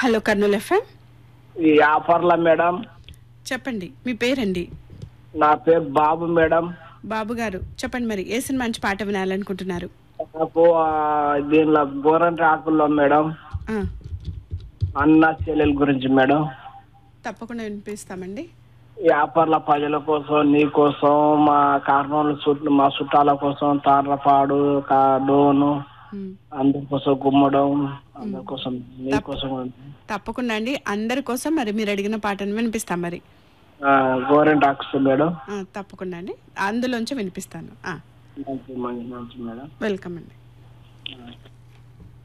Hello Kurnool FM ఈ ఆఫర్ల madam చెప్పండి మీ పేరండి నా పేరు బాబు మేడం బాబు గారు చెప్పండి మరి ఏ సినిమా మంచి పాట వినాలనుకుంటున్నారు నాకు ఆ, దీనిలో గోరంటి ఆకుల్లో మేడం ఆ, అన్న చెల్లెల గురించి మేడం తప్పకుండా వినిపిస్తామండి ఈ ఆఫర్ల ప్రజల కోసం నీ కోసం మా కర్నూలు చుట్టూ మా చుట్టాల కోసం తార్లపాడు కా- డోను ఉమ్, అందరి కోసం గుమ్మడం అందరి కోసం నీ కోసం తప్పకుండా అండి అందరి కోసం మరి మీరు అడిగిన పాటను వినిపిస్తాం మరి ఆ, గోరెంట్ ఆక్స్ మేడం ఆ, తప్పకుండా అండి అందులోంచి వినిపిస్తాను ఆ, మంచి మంచి మంచి మేడం వెల్కమ్ అండి ఆ.